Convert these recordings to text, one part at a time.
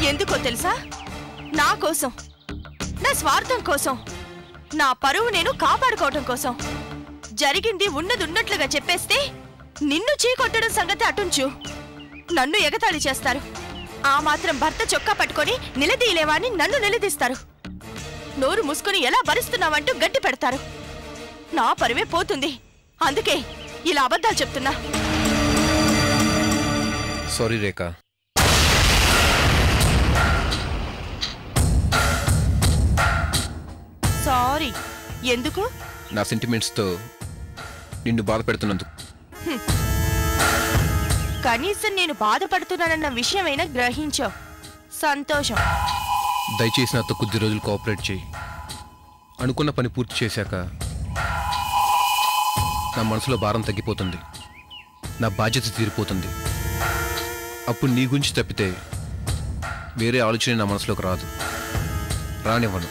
ఎందుకో తెలుసా నా కోసం నా స్వార్థం కోసం నా పరువు నేను కాపాడుకోవటం కోసం జరిగింది ఉన్నది ఉన్నట్లుగా చెప్పేస్తే నిన్ను చీకొట్టడం సంగతి అటుంచు నన్ను ఎగతాళి చేస్తారు ఆ మాత్రం భర్త చొక్కా పట్టుకొని నిలదీయలేవా అని నన్ను నిలదీస్తారు నోరు మూసుకుని ఎలా భరిస్తున్నావంటూ గట్టి పెడతారు నా పరువే పోతుంది అందుకే ఇలా అబద్ధాలు చెప్తున్నా సారీ రేఖ సారీ ఎందుకు నా సెంటిమెంట్స్తో నిన్ను బాధ పెడుతున్నందుకు కనీసం నేను బాధపడుతున్నానన్న విషయమైనా గ్రహించావు సంతోషం దయచేసి నాతో కొద్ది రోజులు కోఆపరేట్ చేయి అనుకున్న పని పూర్తి చేశాక నా మనసులో భారం తగ్గిపోతుంది నా బాధ్యత తీరిపోతుంది అప్పుడు నీ గురించి తప్పితే వేరే ఆలోచన నా మనసులోకి రాదు రానివ్వను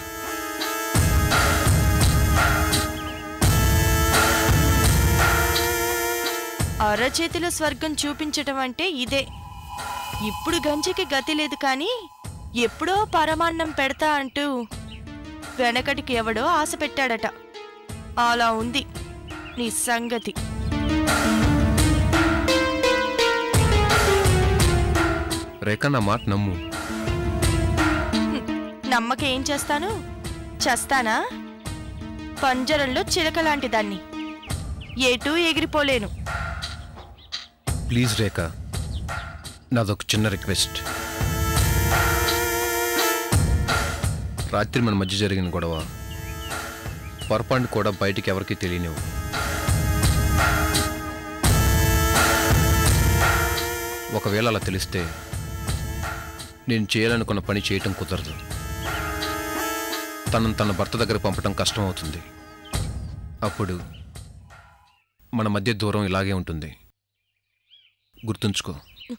అరచేతిలో స్వర్గం చూపించటం అంటే ఇదే ఇప్పుడు గంజికి గతి లేదు కానీ ఎప్పుడో పరమాన్నం పెడతా అంటూ వెనకటికి ఎవడో ఆశ పెట్టాడట అలా ఉంది నీ సంగతి రేఖ నా మాట నమ్ము నమ్మక ఏం చేస్తాను చస్తానా పంజరంలో చిలక లాంటి దాన్ని ఎటూ ఎగిరిపోలేను ప్లీజ్ రేఖ నాదొక చిన్న రిక్వెస్ట్ రాత్రి మన మధ్య జరిగిన గొడవ పొరపాటు కూడా బయటికి ఎవరికీ తెలియనివ్వు ఒకవేళ అలా తెలిస్తే నేను చేయాలనుకున్న పని చేయటం కుదరదు తనను తన భర్త దగ్గర పంపడం కష్టం అవుతుంది అప్పుడు మన మధ్య దూరం ఇలాగే ఉంటుంది గుర్తుంచుకో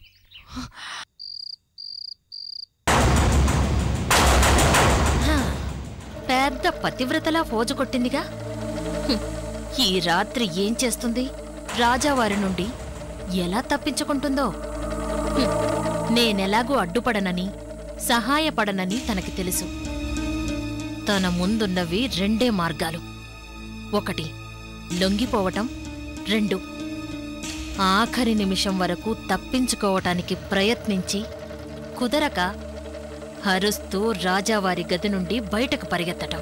పెద్ద పతివ్రతలా ఫోజు కొట్టిందిగా హ్మ్. ఈ రాత్రి ఏం చేస్తుంది రాజావారి నుండి ఎలా తప్పించుకుంటుందో హ్మ్. నేనెలాగూ అడ్డుపడనని సహాయపడనని తనకి తెలుసు తన ముందున్నవి రెండే మార్గాలు ఒకటి లొంగిపోవటం రెండు ఆఖరి నిమిషం వరకు తప్పించుకోవటానికి ప్రయత్నించి కుదరక అరుస్తూ రాజావారి గది నుండి బయటకు పరిగెత్తటం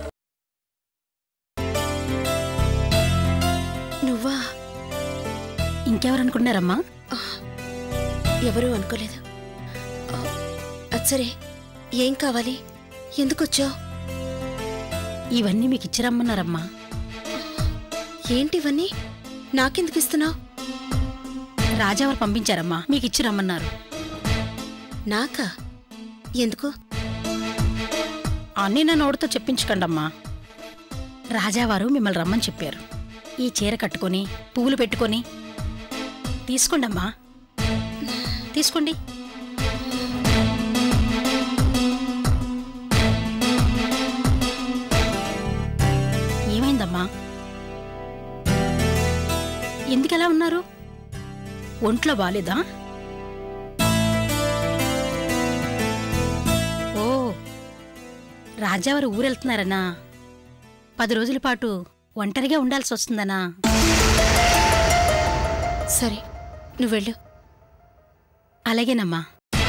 నువ్వా ఇంకెవరనుకున్నారమ్మా ఎవరూ అనుకోలేదు ఆ, అది సరే ఏం కావాలి ఎందుకొచ్చావు ఇవన్నీ మీకు ఇచ్చిరమ్మన్నారమ్మా ఏంటి ఇవన్నీ నాకెందుకు ఇస్తున్నావు రాజావారు పంపించారమ్మా మీకు ఇచ్చిరమ్మన్నారు నాకా ఎందుకు అన్నీ నా నోటితో చెప్పించకండమ్మా రాజావారు మిమ్మల్ని రమ్మని చెప్పారు ఈ చీర కట్టుకొని పువ్వులు పెట్టుకొని తీసుకోండమ్మా తీసుకోండి ఏమైందమ్మా ఎందుకలా ఉన్నారు ఒంట్లో బాలేదా ఓ రాజావారు ఊరెళ్తున్నారనా పది రోజుల పాటు ఒంటరిగా ఉండాల్సి వస్తుందనా సరే నువ్వు వెళ్ళు అలాగేనమ్మా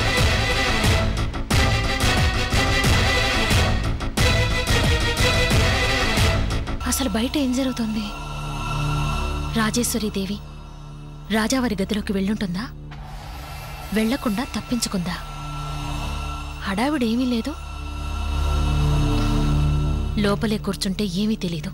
అసలు బయట ఏం జరుగుతుంది రాజేశ్వరీదేవి రాజావారి గదిలోకి వెళ్ళుంటుందా వెళ్లకుండా తప్పించుకుందా హడావిడేమీ లేదు లోపలే కూర్చుంటే ఏమీ తెలీదు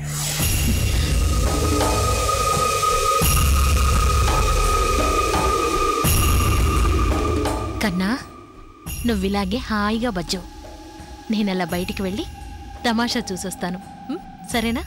కన్నా నువ్విలాగే హాయిగా బజ్జు నేనలా బయటికి వెళ్ళి తమాషా చూసొస్తాను ఉం? సరేనా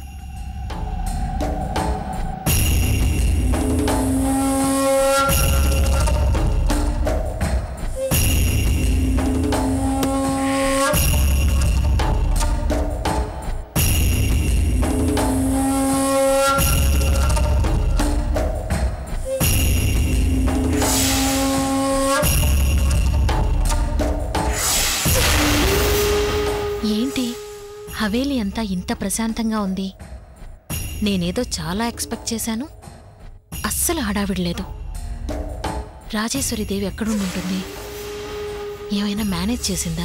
హవేలి అంతా ఇంత ప్రశాంతంగా ఉంది నేనేదో చాలా ఎక్స్పెక్ట్ చేశాను అస్సలు హడావిడలేదు రాజేశ్వరిదేవి ఎక్కడుంటుంది ఏమైనా మేనేజ్ చేసిందా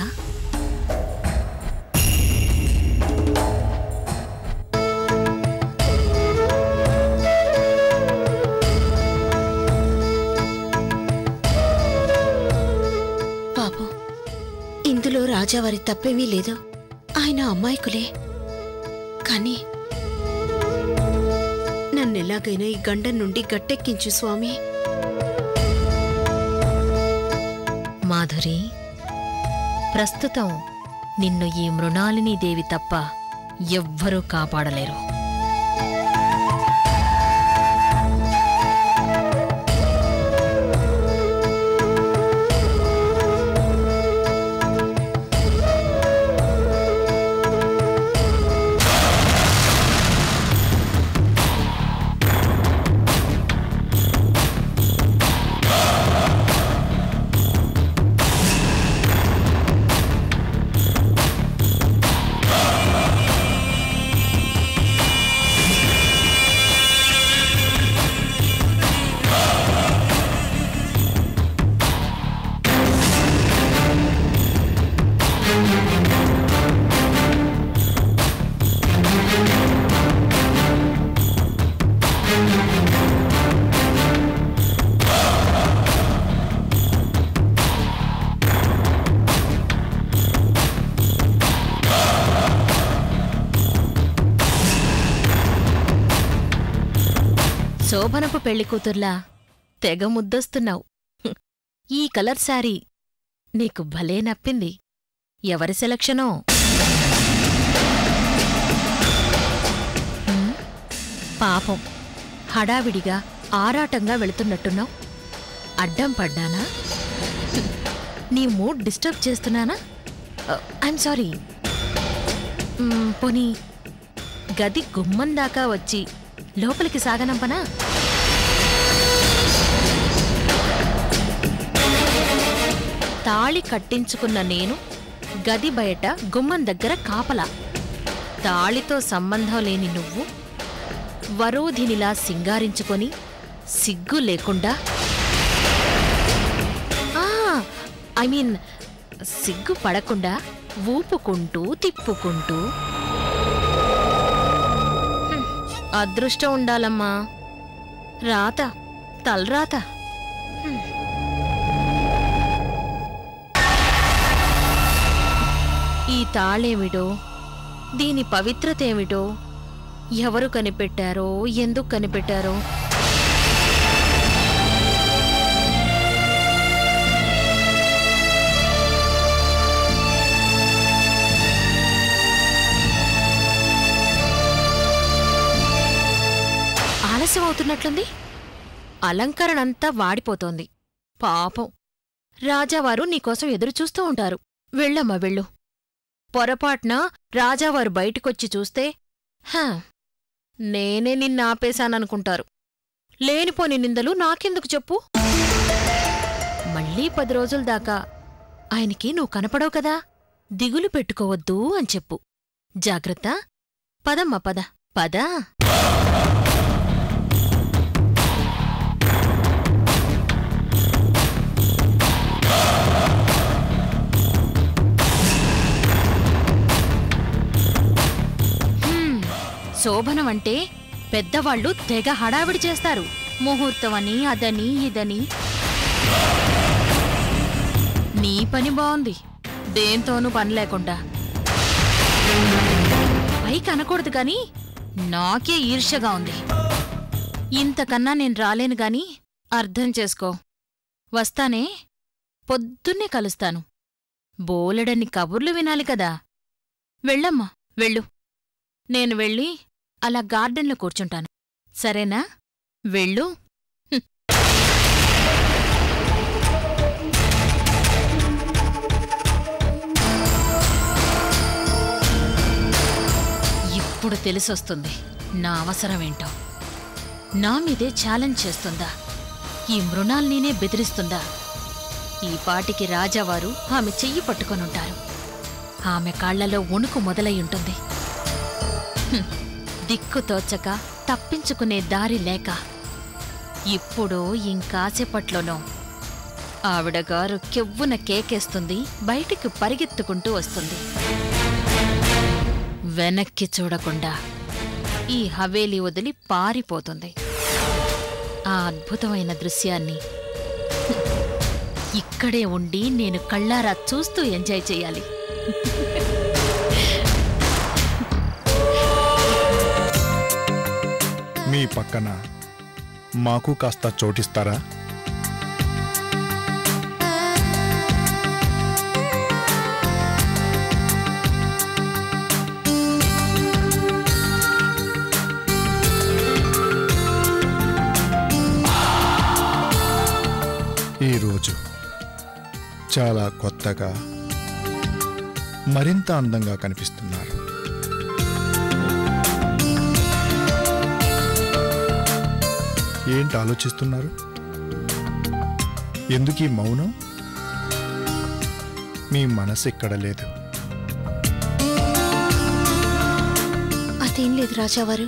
పాపం ఇందులో రాజావారి తప్పేమీ లేదు ఆయన అమాయకులే కానీ నన్నెలాగైనా ఈ గండం నుండి గట్టెక్కించు స్వామి మాధురి ప్రస్తుతం నిన్ను ఈ మృణాలిని దేవి తప్ప ఎవ్వరూ కాపాడలేరు శోభనపు పెళ్లి కూతుర్లా తెగ ముద్దొస్తున్నావు హ్మ్. ఈ కలర్ శారీ నీకు భలే నప్పింది ఎవరి సెలక్షనో హ్మ్? పాపం హడావిడిగా ఆరాటంగా వెళుతున్నట్టున్నావు అడ్డం పడ్డానా హ్మ్. నీ మూడ్ డిస్టర్బ్ చేస్తున్నానా ఐఎమ్ సారీ పోనీ గది గుమ్మం దాకా వచ్చి లోపలికి సాగనంపనా తాళి కట్టించుకున్న నేను గది బయట గుమ్మం దగ్గర కాపలా తాళితో సంబంధం లేని నువ్వు వరోధినిలా సింగారించుకొని సిగ్గు లేకుండా ఐ మీన్ సిగ్గు పడకుండా ఊపుకుంటూ తిప్పుకుంటూ హ్మ్, అదృష్టం ఉండాలమ్మా రాత తలరాత హ్మ్. ఈ తాళేమిటో దీని పవిత్రత ఏమిటో ఎవరు కనిపెట్టారో ఎందుకు కనిపెట్టారో ఆలస్యం అవుతున్నట్లుంది అలంకరణంతా వాడిపోతోంది పాపం రాజావారు నీకోసం ఎదురుచూస్తూ ఉంటారు వెళ్ళమ్మా వెళ్ళు పొరపాట్న రాజావారు బయటికొచ్చి చూస్తే హా నేనే నిన్నాపేశాననుకుంటారు లేనిపోని నిందలు నాకెందుకు చెప్పు మళ్ళీ పది రోజుల దాకా ఆయనకి నువ్వు కనపడవు కదా దిగులు పెట్టుకోవద్దు అని చెప్పు జాగ్రత్త పదమ్మ పద పదా హ్మ్, శోభనం అంటే పెద్దవాళ్ళు తెగ హడావిడి చేస్తారు ముహూర్తమని అదని ఇదని నీ పని బాగుంది దేంతోనూ పని లేకుండా పైకి అనకూడదు గాని నాకే ఈర్ష్యగా ఉంది ఇంతకన్నా నేను రాలేను గాని అర్థం చేసుకో వస్తానే పొద్దున్నే కలుస్తాను బోలెడన్ని కబుర్లు వినాలి కదా వెళ్ళమ్మా వెళ్ళు నేను వెళ్ళి అలా గార్డెన్లో కూర్చుంటాను సరేనా వెళ్ళు హ్మ్. ఇప్పుడు తెలిసొస్తుంది నా అవసరమేంటో నా మీదే ఛాలెంజ్ చేస్తుందా ఈ మృణాల్నినే బెదిరిస్తుందా ఈ పాటికి రాజావారు ఆమె చెయ్యి పట్టుకొనుంటారు ఆమె కాళ్లలో వణుకు మొదలై ఉంటుంది హ్మ్. దిక్కు తోచక తప్పించుకునే దారి లేక ఇప్పుడు ఇంకాసేపట్లోనో ఆవిడగారు కెవ్వున కేకేస్తుంది బయటికి పరిగెత్తుకుంటూ వస్తుంది వెనక్కి చూడకుండా ఈ హవేలీ వదిలి పారిపోతుంది ఆ అద్భుతమైన దృశ్యాన్ని హ్మ్, ఇక్కడే ఉండి నేను కళ్ళారా చూస్తూ ఎంజాయ్ చేయాలి మీ పక్కన మాకు కాస్త చోటిస్తారా ఈరోజు చాలా కొత్తగా మరింత అందంగా కనిపిస్తున్నారు ఏంటి ఆలోచిస్తున్నారు ఎందుకు ఈ మౌనం మీ మనసు ఇక్కడ లేదు అదేం లేదు రాజావారు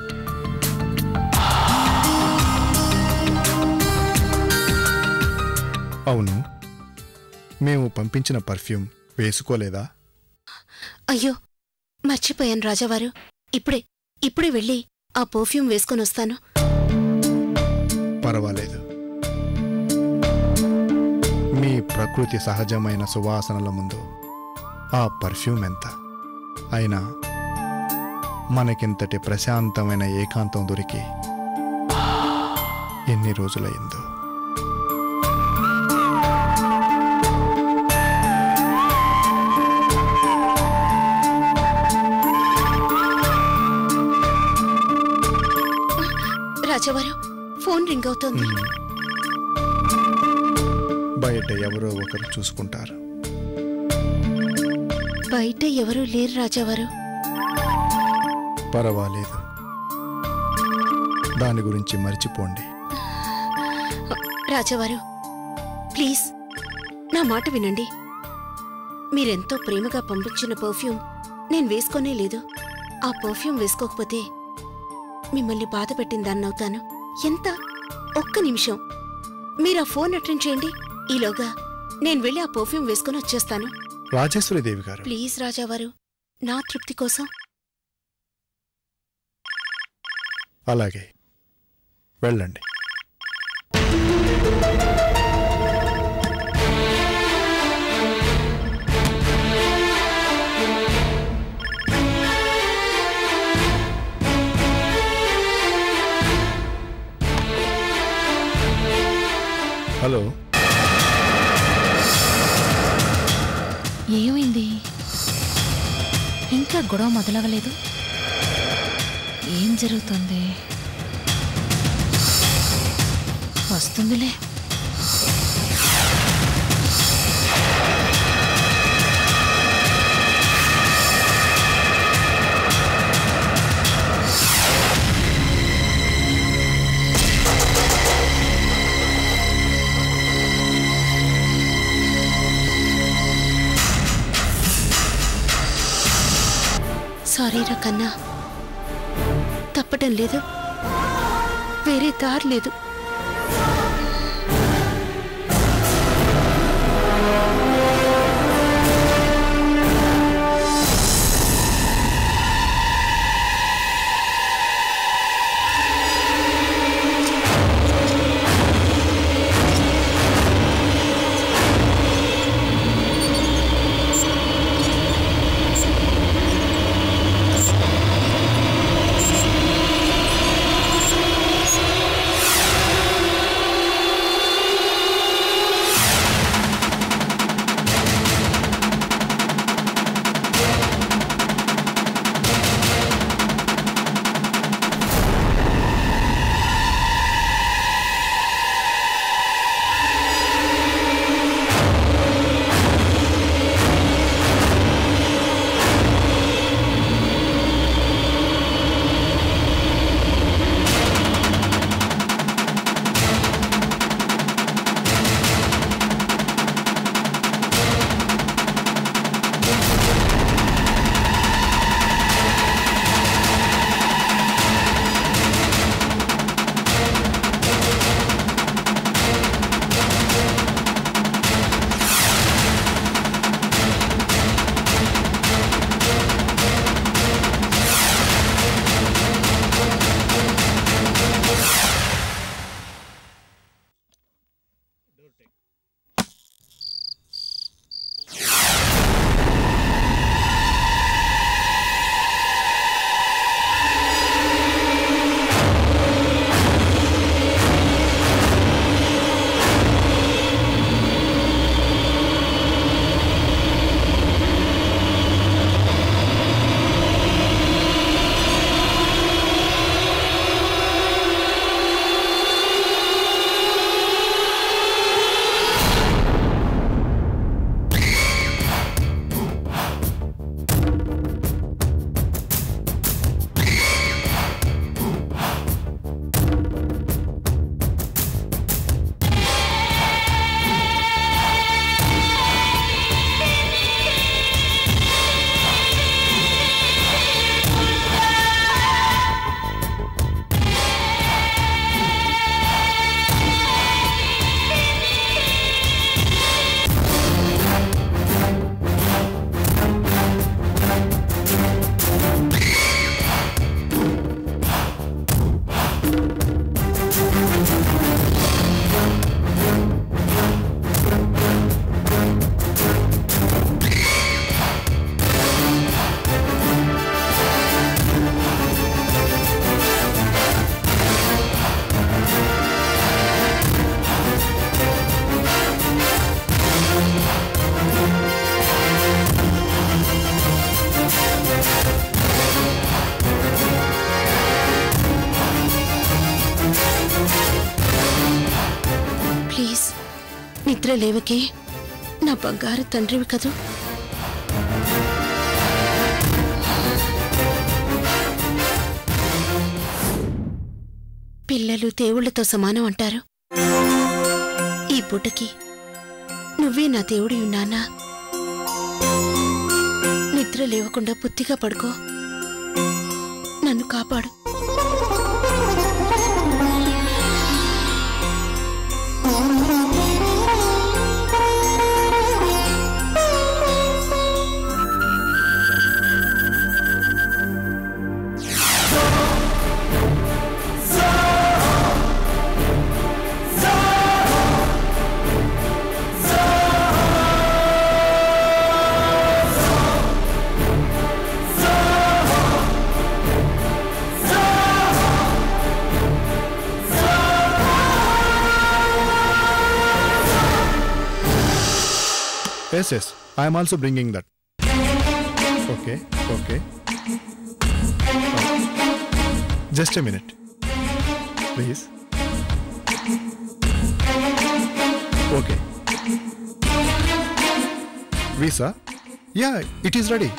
అవును మేము పంపించిన పర్ఫ్యూమ్ వేసుకోలేదా అయ్యో మర్చిపోయాను రాజావారు ఇప్పుడే ఇప్పుడే వెళ్ళి ఆ పర్ఫ్యూమ్ వేసుకొని వస్తాను పర్వాలేదు మీ ప్రకృతి సహజమైన సువాసనల ముందు ఆ పర్ఫ్యూమ్ ఎంత అయినా మనకింతటి ప్రశాంతమైన ఏకాంతం దొరికి ఎన్ని రోజులైందో రాజావారు ఫోన్ రింగ్ అవుతోంది మ్మ్. బయట ఎవరో ఒకరు చూసుకుంటారు బయట ఎవరూ లేరు రాజావారు పర్వాలేదు దాని గురించి మర్చిపోండి రాజావారు ప్లీజ్ నా మాట వినండి మీరెంతో ప్రేమగా పంపించిన పర్ఫ్యూమ్ నేను వేసుకోనే లేదు ఆ పర్ఫ్యూమ్ వేసుకోకపోతే మిమ్మల్ని బాధ పెట్టిందన్నవుతాను ఎంత ఒక్క నిమిషం మీరు ఆ ఫోన్ అటెండ్ చేయండి ఈలోగా నేను వెళ్ళి ఆ పర్ఫ్యూమ్ వేసుకొని వచ్చేస్తాను రాజేశ్వరి దేవి గారు ప్లీజ్ రాజావారు నా తృప్తి కోసం అలాగే వెళ్ళండి హలో ఏమైంది ఇంకా గొడవ మొదలవలేదు ఏం జరుగుతుంది వస్తుందిలే సారీ రా కన్నా తప్పటం లేదు వేరే దారి లేదు ఆ నిద్ర లేవకే నా బంగారు తండ్రివి కదూ పిల్లలు దేవుళ్ళతో సమానం అంటారు ఈ పూటకి నువ్వే నా దేవుడి ఉన్నానా నిద్ర లేవకుండా బుద్ధిగా పడుకో నన్ను కాపాడు yes yes I'm also bringing that okay okay just a minute please okay visa yeah it is ready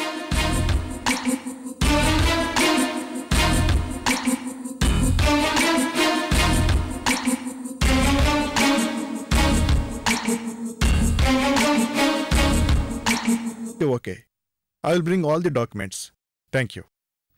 Okay. I will bring all the documents. Thank you.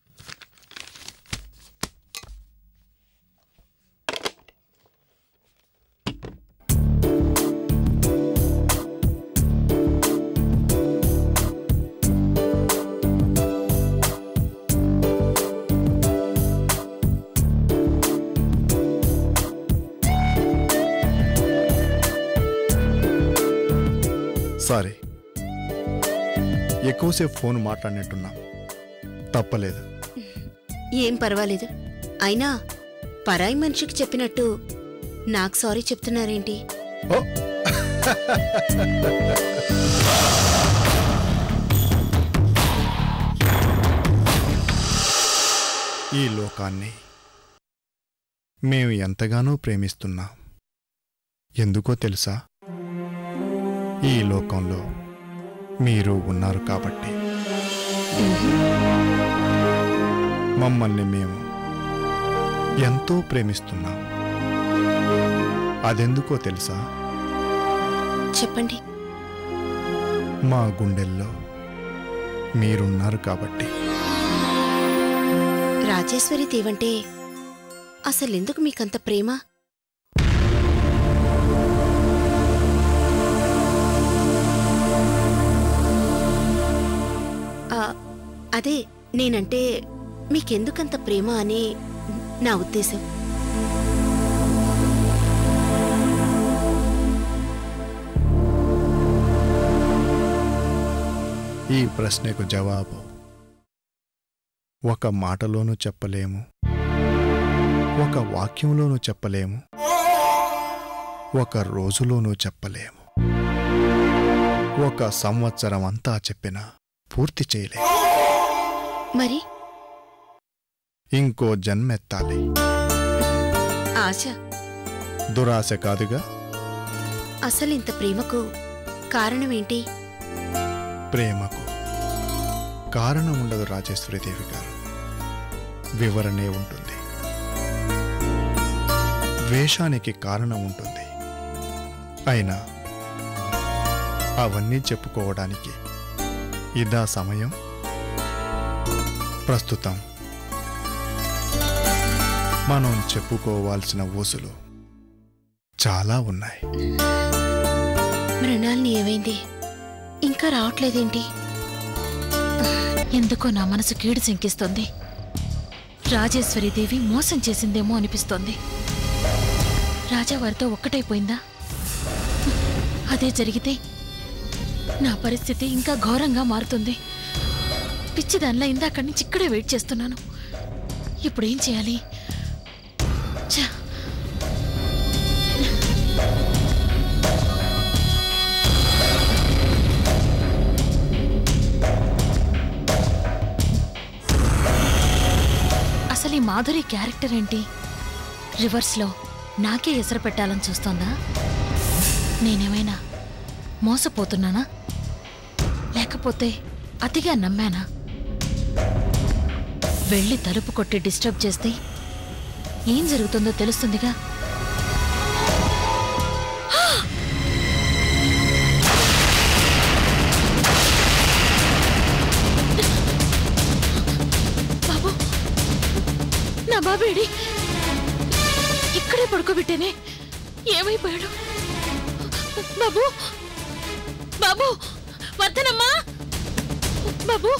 Sorry ఎక్కువసేపు ఫోన్ మాట్లాడినట్టున్నా తప్పలేదు ఏం పర్వాలేదు అయినా పరాయి మనిషికి చెప్పినట్టు నాకు సారీ చెప్తున్నారేంటి ఓ ఈ లోకాన్ని మేము ఎంతగానో ప్రేమిస్తున్నాం ఎందుకో తెలుసా ఈ లోకంలో మీరు ఉన్నారు కాబట్టి మమ్మల్ని మేము ఎంతో ప్రేమిస్తున్నాం అదెందుకో తెలుసా చెప్పండి మా గుండెల్లో మీరున్నారు కాబట్టి రాజేశ్వరి దేవంటే అసలెందుకు మీకంత ప్రేమ ఆ, అదే నేనంటే మీకెందుకంత ప్రేమ అని నా ఉద్దేశం ఈ ప్రశ్నకు జవాబు ఒక మాటలోనూ చెప్పలేము ఒక వాక్యంలోనూ చెప్పలేము ఒక రోజులోనూ చెప్పలేము ఒక సంవత్సరం అంతా చెప్పినా పూర్తి చేయలేము మరి ఇంకో జన్మెత్తాలి ఆశ దురాశ కాదుగా అసలింత ప్రేమకు కారణమేంటి ప్రేమకు కారణం ఉండదు రాజేశ్వరిదేవి గారు వివరణే ఉంటుంది ద్వేషానికి కారణం ఉంటుంది అయినా అవన్నీ చెప్పుకోవడానికి ఇదా సమయం ప్రస్తుతం మనం చెప్పుకోవాల్సిన ఊసులు చాలా ఉన్నాయి మృణాల్ని ఏమైంది ఇంకా రావట్లేదేంటి ఎందుకో నా మనసు కీడు శంకిస్తోంది రాజేశ్వరీదేవి మోసం చేసిందేమో అనిపిస్తోంది రాజావారితో ఒక్కటైపోయిందా అదే జరిగితే నా పరిస్థితి ఇంకా ఘోరంగా మారుతుంది పిచ్చిదానిలా ఇందాకడి నుంచి ఇక్కడే వెయిట్ చేస్తున్నాను ఇప్పుడేం చేయాలి ఛ! అసలు ఈ మాధురి క్యారెక్టర్ ఏంటి రివర్స్లో నాకే ఎసరు పెట్టాలని చూస్తోందా నేనేమైనా మోసపోతున్నానా లేకపోతే అతిగా నమ్మానా వెళ్ళి తలుపు కొట్టి డిస్టర్బ్ చేస్తే ఏం జరుగుతుందో తెలుస్తుందిగా బాబు నా బాబేడి ఇక్కడే పడుకోబెట్టేనే ఏమైపోయాడు బాబు బాబు వర్ధనమ్మా బాబు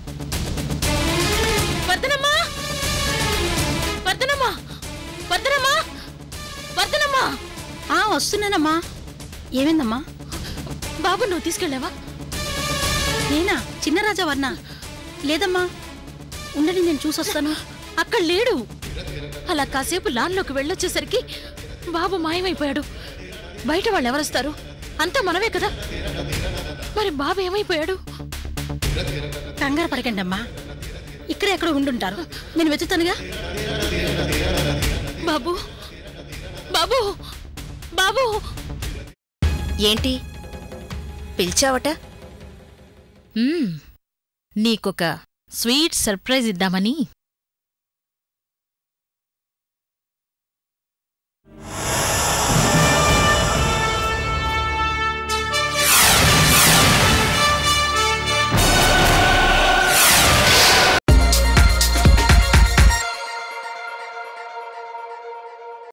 వర్ధనమ్మా వర్ధనమ్మా వర్ధనమ్మా వర్ధనమ్మా ఆ వస్తున్నానమ్మా ఏమైందమ్మా బాబు నువ్వు తీసుకెళ్ళావా నేనా చిన్న రాజా వర్ణ లేదమ్మా ఉండండి నేను చూసొస్తాను అక్కడ లేడు అలా కాసేపు లాన్లోకి వెళ్ళొచ్చేసరికి బాబు మాయమైపోయాడు బయట వాళ్ళు ఎవరొస్తారు అంతా మనమే కదా మరి బాబు ఏమైపోయాడు కంగారు పడకండి అమ్మా ఇక్కడే ఎక్కడో ఉండుంటారు నేను వెతుతానుగా బాబు బాబు బాబు ఏంటి పిలిచావట మ్మ్. నీకొక స్వీట్ సర్ప్రైజ్ ఇద్దామని